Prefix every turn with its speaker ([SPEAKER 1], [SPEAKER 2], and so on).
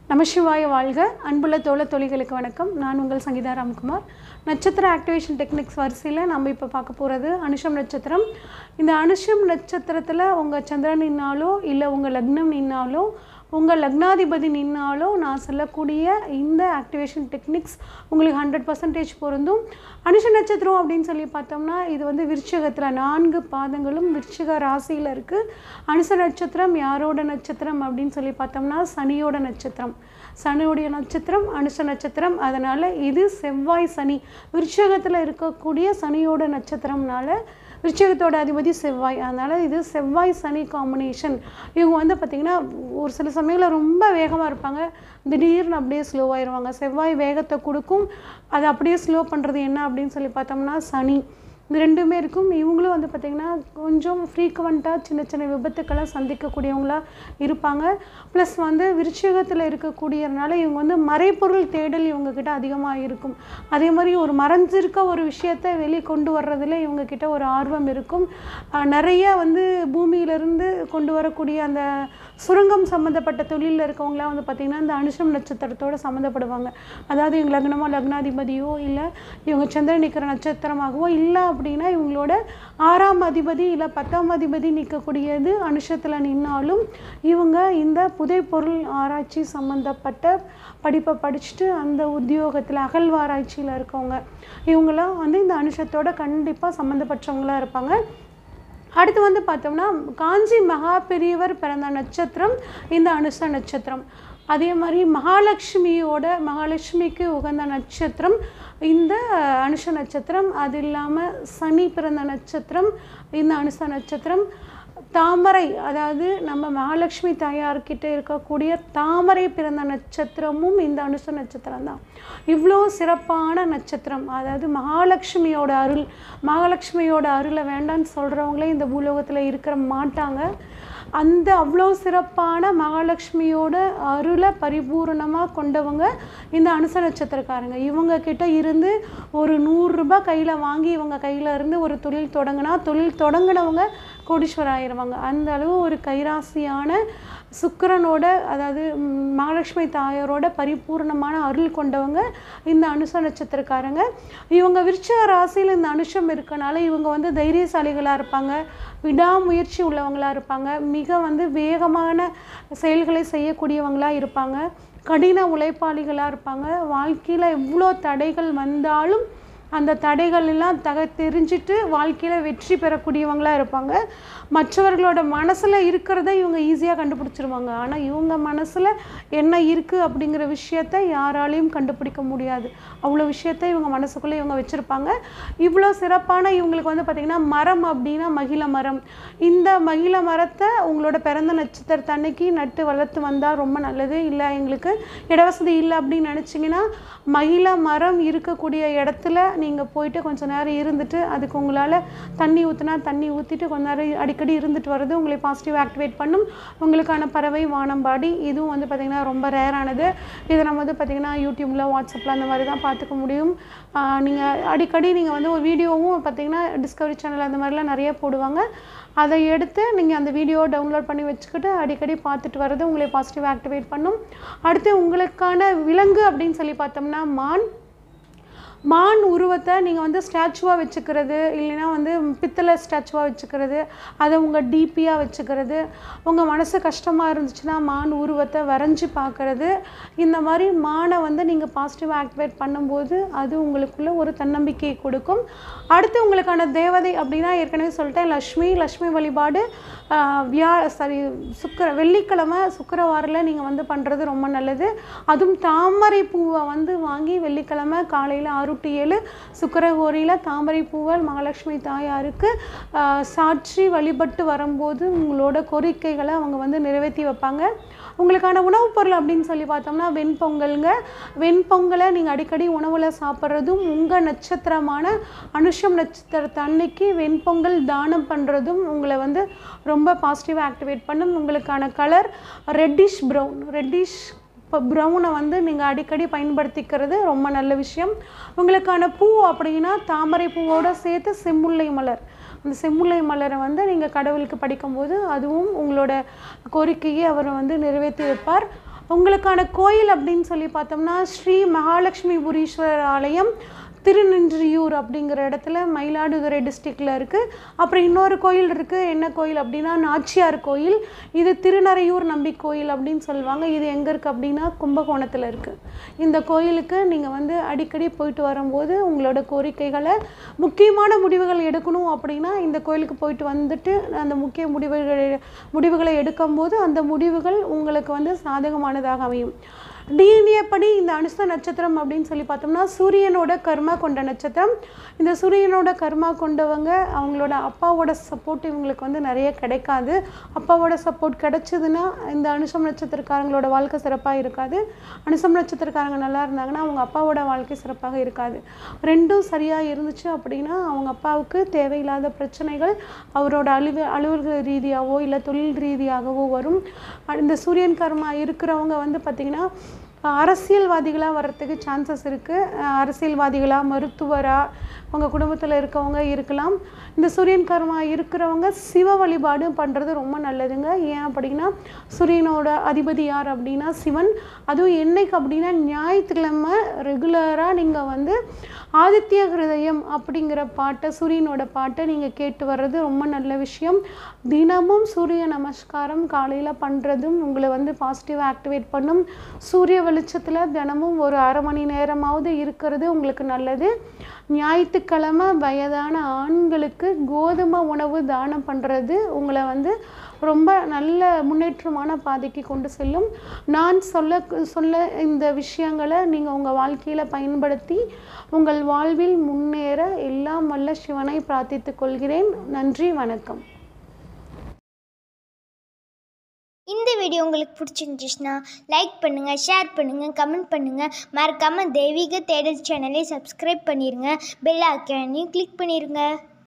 [SPEAKER 1] நமசிவாய வாழ்க அன்புள்ள தோழ தொழில்களுக்கு வணக்கம் நான் உங்கள் சங்கீதா ராம்குமார் நட்சத்திர ஆக்டிவேஷன் டெக்னிக்ஸ் வரிசையில் நம்ம இப்போ பார்க்க போகிறது அனுஷம் நட்சத்திரம் இந்த அனுஷம் நட்சத்திரத்தில் உங்கள் சந்திரன் நின்னாலோ இல்லை உங்கள் லக்னம் நின்னாலோ உங்கள் லக்னாதிபதி நின்னாலோ நான் சொல்லக்கூடிய இந்த ஆக்டிவேஷன் டெக்னிக்ஸ் உங்களுக்கு ஹண்ட்ரட் பர்சன்டேஜ் பொருந்தும் அனுஷ நட்சத்திரம் அப்படின்னு சொல்லி பார்த்தோம்னா இது வந்து விருச்சிகத்தில் நான்கு பாதங்களும் விருச்சிக ராசியில் இருக்குது அனுச நட்சத்திரம் யாரோட நட்சத்திரம் அப்படின்னு சொல்லி பார்த்தோம்னா சனியோட நட்சத்திரம் சனியோடைய நட்சத்திரம் அனுஷ நட்சத்திரம் அதனால் இது செவ்வாய் சனி விருச்சகத்தில் இருக்கக்கூடிய சனியோட நட்சத்திரம்னால விருச்சகத்தோட அதிபதி செவ்வாய் அதனால் இது செவ்வாய் சனி காம்பினேஷன் இவங்க வந்து பார்த்திங்கன்னா ஒரு சில சமயங்களில் ரொம்ப வேகமாக இருப்பாங்க திடீர்னு அப்படியே ஸ்லோவாயிருவாங்க செவ்வாய் வேகத்தை கொடுக்கும் அதை அப்படியே ஸ்லோ பண்ணுறது என்ன அப்படின்னு சொல்லி பார்த்தோம்னா சனி இது ரெண்டுமே இருக்கும் இவங்களும் வந்து பார்த்திங்கன்னா கொஞ்சம் ஃப்ரீக்குவெண்ட்டாக சின்ன சின்ன விபத்துக்களை சந்திக்கக்கூடியவங்களா இருப்பாங்க ப்ளஸ் வந்து விருச்சிகத்தில் இருக்கக்கூடியதுனால இவங்க வந்து மறைப்பொருள் தேடல் இவங்கக்கிட்ட அதிகமாக இருக்கும் அதே மாதிரி ஒரு மறைஞ்சிருக்க ஒரு விஷயத்தை வெளியே கொண்டு வர்றதுல இவங்கக்கிட்ட ஒரு ஆர்வம் இருக்கும் ஆஹ் நிறைய வந்து பூமியிலிருந்து கொண்டு வரக்கூடிய அந்த சுரங்கம் சம்மந்தப்பட்ட தொழிலில் இருக்கவங்களாம் வந்து பார்த்திங்கன்னா இந்த அனுஷம் நட்சத்திரத்தோடு சம்மந்தப்படுவாங்க அதாவது இவங்க லக்னமோ லக்னாதிபதியோ இல்லை இவங்க சந்திரன் நிற்கிற நட்சத்திரமாகவோ இல்லை அப்படின்னா இவங்களோட ஆறாம் அதிபதி இல்லை பத்தாம் அதிபதி நிற்கக்கூடியது அனுஷத்தில் நின்னாலும் இவங்க இந்த புதை பொருள் ஆராய்ச்சி சம்மந்தப்பட்ட படிப்பை படிச்சுட்டு அந்த உத்தியோகத்தில் அகழ்வாராய்ச்சியில் இருக்கவங்க இவங்களாம் வந்து இந்த அனுஷத்தோட கண்டிப்பாக சம்மந்தப்பட்டவங்களாக இருப்பாங்க அடுத்து வந்து பார்த்தோம்னா காஞ்சி மகா பெரியவர் பிறந்த நட்சத்திரம் இந்த அனுச நட்சத்திரம் அதே மாதிரி மகாலட்சுமியோட மகாலட்சுமிக்கு உகந்த நட்சத்திரம் இந்த அனுஷ நட்சத்திரம் அது இல்லாமல் சனி பிறந்த நட்சத்திரம் இந்த அனுச நட்சத்திரம் தாமரை அதாவது நம்ம மகாலட்சுமி தாயார்கிட்ட இருக்கக்கூடிய தாமரை பிறந்த நட்சத்திரமும் இந்த அனுச நட்சத்திரம் தான் இவ்வளோ சிறப்பான நட்சத்திரம் அதாவது மகாலட்சுமியோட அருள் மகாலட்சுமியோட அருளை வேண்டான்னு சொல்கிறவங்களே இந்த பூலோகத்தில் இருக்கிற மாட்டாங்க அந்த அவ்வளோ சிறப்பான மகாலட்சுமியோட அருளை பரிபூரணமாக கொண்டவங்க இந்த அனுச நட்சத்திரக்காரங்க இவங்க கிட்ட இருந்து ஒரு நூறுரூபா கையில் வாங்கி இவங்க கையில் இருந்து ஒரு தொழில் தொடங்கினா தொழில் தொடங்கினவங்க கோடீஸ்வரர் ஆயிடுவாங்க அந்த அளவு ஒரு கைராசியான சுக்கிரனோட அதாவது ம், மகாலட்சுமி தாயாரோட பரிபூர்ணமான அருள் கொண்டவங்க இந்த அனுச நட்சத்திரக்காரங்க இவங்க விருச்ச ராசியில் இந்த அனுஷம் இருக்கனால இவங்க வந்து தைரியசாலிகளாக இருப்பாங்க விடாமுயற்சி உள்ளவங்களாக இருப்பாங்க மிக வந்து வேகமான செயல்களை செய்யக்கூடியவங்களாக இருப்பாங்க கடின உழைப்பாளிகளாக இருப்பாங்க வாழ்க்கையில் எவ்வளோ தடைகள் வந்தாலும் அந்த தடைகள் எல்லாம் தக தெரிஞ்சுட்டு வாழ்க்கையில் வெற்றி பெறக்கூடியவங்களாக இருப்பாங்க மற்றவர்களோட மனசில் இருக்கிறத இவங்க ஈஸியாக கண்டுபிடிச்சிருவாங்க ஆனால் இவங்க மனசில் என்ன இருக்குது அப்படிங்கிற விஷயத்த யாராலையும் கண்டுபிடிக்க முடியாது அவ்வளோ விஷயத்த இவங்க மனசுக்குள்ளே இவங்க வச்சுருப்பாங்க இவ்வளோ சிறப்பான இவங்களுக்கு வந்து பார்த்திங்கன்னா மரம் அப்படின்னா மகிழ மரம் இந்த மகிழ மரத்தை உங்களோட பிறந்த நட்சத்திரத்தை அன்னைக்கு நட்டு வளர்த்து வந்தால் ரொம்ப நல்லது இல்லை எங்களுக்கு இடவசதி இல்லை அப்படின்னு நினச்சிங்கன்னா மகிழ மரம் இருக்கக்கூடிய இடத்துல நீங்கள் போயிட்டு கொஞ்ச நேரம் இருந்துட்டு அதுக்கு உங்களால் தண்ணி ஊற்றினா தண்ணி ஊற்றிட்டு கொஞ்ச நேரம் அடிக்கடி இருந்துட்டு வர்றது உங்களை பாசிட்டிவ் ஆக்டிவேட் பண்ணும் உங்களுக்கான பறவை வானம்பாடி இதுவும் வந்து பார்த்திங்கன்னா ரொம்ப ரேரானது இதை நம்ம வந்து பார்த்திங்கன்னா யூடியூப்பில் வாட்ஸ்அப்பில் அந்த மாதிரி தான் பார்த்துக்க முடியும் நீங்கள் அடிக்கடி நீங்கள் வந்து ஒரு வீடியோவும் பார்த்திங்கன்னா டிஸ்கவரி சேனல் அந்த மாதிரிலாம் நிறைய போடுவாங்க அதை எடுத்து நீங்கள் அந்த வீடியோ டவுன்லோட் பண்ணி வச்சுக்கிட்டு அடிக்கடி பார்த்துட்டு வர்றது உங்களை பாசிட்டிவ் ஆக்டிவேட் பண்ணும் அடுத்து உங்களுக்கான விலங்கு அப்படின்னு சொல்லி பார்த்தோம்னா மான் மான் உருவத்தை நீங்கள் வந்து ஸ்டாச்சுவாக வச்சுக்கிறது இல்லைன்னா வந்து பித்தளை ஸ்டாச்சுவாக வச்சுக்கிறது அதை உங்கள் டிபியாக வச்சுக்கிறது உங்கள் மனசு கஷ்டமாக இருந்துச்சுன்னா மான் உருவத்தை வரைஞ்சி பார்க்குறது இந்த மாதிரி மானை வந்து நீங்கள் பாசிட்டிவ் ஆக்டிவேட் பண்ணும்போது அது உங்களுக்குள்ள ஒரு தன்னம்பிக்கையை கொடுக்கும் அடுத்து உங்களுக்கான தேவதை அப்படின்னா ஏற்கனவே சொல்லிட்டேன் லக்ஷ்மி லக்ஷ்மி வழிபாடு ஆஹ், வியா சாரி சுக்கர வெள்ளிக்கிழமை சுக்கரவாரில் நீங்கள் வந்து பண்ணுறது ரொம்ப நல்லது அதுவும் தாமரை பூவை வந்து வாங்கி வெள்ளிக்கிழமை காலையில் ஆறு டு ஏழு சுக்கரகோரியில் தாமரை பூவை மகாலட்சுமி தாயாருக்கு ஆஹ், சாட்சி வழிபட்டு வரும்போது உங்களோட கோரிக்கைகளை அவங்க வந்து நிறைவேற்றி வைப்பாங்க உங்களுக்கான உணவுப் பொருள் அப்படின்னு சொல்லி பார்த்தோம்னா வெண்பொங்கலுங்க வெண்பொங்கலை நீங்கள் அடிக்கடி உணவில் சாப்பிட்றதும் உங்கள் நட்சத்திரமான அனுஷம் நட்சத்திரத்தை அன்னைக்கு வெண்பொங்கல் தானம் பண்ணுறதும் உங்களை வந்து ரொம்ப பாசிட்டிவாக ஆக்டிவேட் பண்ணும் உங்களுக்கான கலர் ரெட்டிஷ் ப்ரௌன் ரெட்டிஷ் இப்போ ப்ரௌனை வந்து நீங்கள் அடிக்கடி பயன்படுத்திக்கிறது ரொம்ப நல்ல விஷயம் உங்களுக்கான பூ அப்படின்னா தாமரை பூவோட சேர்த்து செம்முல்லை மலர் அந்த செம்முல்லை மலரை வந்து நீங்கள் கடவுளுக்கு படிக்கும்போது அதுவும் உங்களோட கோரிக்கையை அவர் வந்து நிறைவேற்றி வைப்பார் உங்களுக்கான கோயில் அப்படின்னு சொல்லி பார்த்தோம்னா ஸ்ரீ மகாலட்சுமி புரீஸ்வரர் ஆலயம் திருநின்றியூர் அப்படிங்கிற இடத்துல மயிலாடுதுறை டிஸ்ட்ரிக்டில் இருக்குது அப்புறம் இன்னொரு கோயில் இருக்குது என்ன கோயில் அப்படின்னா நாச்சியார் கோயில் இது திருநறையூர் நம்பி கோயில் அப்படின்னு சொல்லுவாங்க இது எங்கே இருக்குது அப்படின்னா கும்பகோணத்தில் இருக்குது இந்த கோயிலுக்கு நீங்கள் வந்து அடிக்கடி போயிட்டு வரும்போது உங்களோட கோரிக்கைகளை முக்கியமான முடிவுகள் எடுக்கணும் அப்படின்னா இந்த கோயிலுக்கு போயிட்டு வந்துட்டு அந்த முக்கிய முடிவுகள் முடிவுகளை எடுக்கும்போது அந்த முடிவுகள் உங்களுக்கு வந்து சாதகமானதாக அமையும் டிஎன்ஏ படி இந்த அனுச நட்சத்திரம் அப்படின்னு சொல்லி பார்த்தோம்னா சூரியனோட கர்மா கொண்ட நட்சத்திரம் இந்த சூரியனோட கர்மா கொண்டவங்க அவங்களோட அப்பாவோட சப்போர்ட் இவங்களுக்கு வந்து நிறைய கிடைக்காது அப்பாவோட சப்போர்ட் கிடைச்சதுன்னா இந்த அனுசம் நட்சத்திரக்காரங்களோட வாழ்க்கை சிறப்பாக இருக்காது அனுசம் நட்சத்திரக்காரங்க நல்லா இருந்தாங்கன்னா அவங்க அப்பாவோட வாழ்க்கை சிறப்பாக இருக்காது ரெண்டும் சரியாக இருந்துச்சு அப்படின்னா அவங்க அப்பாவுக்கு தேவையில்லாத பிரச்சனைகள் அவரோட அலுவ அலுவலக ரீதியாகவோ இல்லை தொழில் ரீதியாகவோ வரும் இந்த சூரியன் கர்மா இருக்கிறவங்க வந்து பார்த்திங்கன்னா அரசியல்வாதிகளாக வர்றதுக்கு சான்சஸ் இருக்குது அரசியல்வாதிகளாக மருத்துவராக உங்கள் குடும்பத்தில் இருக்கவங்க இருக்கலாம் இந்த சூரியன் கர்மா இருக்கிறவங்க சிவ வழிபாடு பண்ணுறது ரொம்ப நல்லதுங்க ஏன் அப்படின்னா சூரியனோட அதிபதி யார் அப்படின்னா சிவன் அதுவும் என்னைக்கு அப்படின்னா ஞாயிற்றுக்கிழமை ரெகுலராக நீங்கள் வந்து ஆதித்ய ஹிருதயம் அப்படிங்கிற பாட்டை சூரியனோட பாட்டை நீங்கள் கேட்டு வர்றது ரொம்ப நல்ல விஷயம் தினமும் சூரிய நமஸ்காரம் காலையில் பண்ணுறதும் உங்களை வந்து பாசிட்டிவாக ஆக்டிவேட் பண்ணும் சூரிய வெளிச்சத்தில் தினமும் ஒரு அரை மணி நேரமாவது இருக்கிறது உங்களுக்கு நல்லது ஞாயிற்றுக்கிழமை வயதான ஆண்களுக்கு கோதுமை உணவு தானம் பண்ணுறது உங்களை வந்து ரொம்ப நல்ல முன்னேற்றமான பாதைக்கு கொண்டு செல்லும் நான் சொல்ல சொல்ல இந்த விஷயங்களை நீங்கள் உங்கள் வாழ்க்கையில் பயன்படுத்தி உங்கள் வாழ்வில் முன்னேற எல்லாம் வல்ல சிவனை பிரார்த்தித்துக் கொள்கிறேன் நன்றி வணக்கம்
[SPEAKER 2] இந்த வீடியோ உங்களுக்கு பிடிச்சிருந்துச்சுன்னா லைக் பண்ணுங்கள் ஷேர் பண்ணுங்கள் கமெண்ட் பண்ணுங்கள் மறக்காமல் தெய்வீக தேடல் சேனலை சப்ஸ்கிரைப் பண்ணிடுங்க பெல் ஐக்கானையும் கிளிக் பண்ணிடுங்க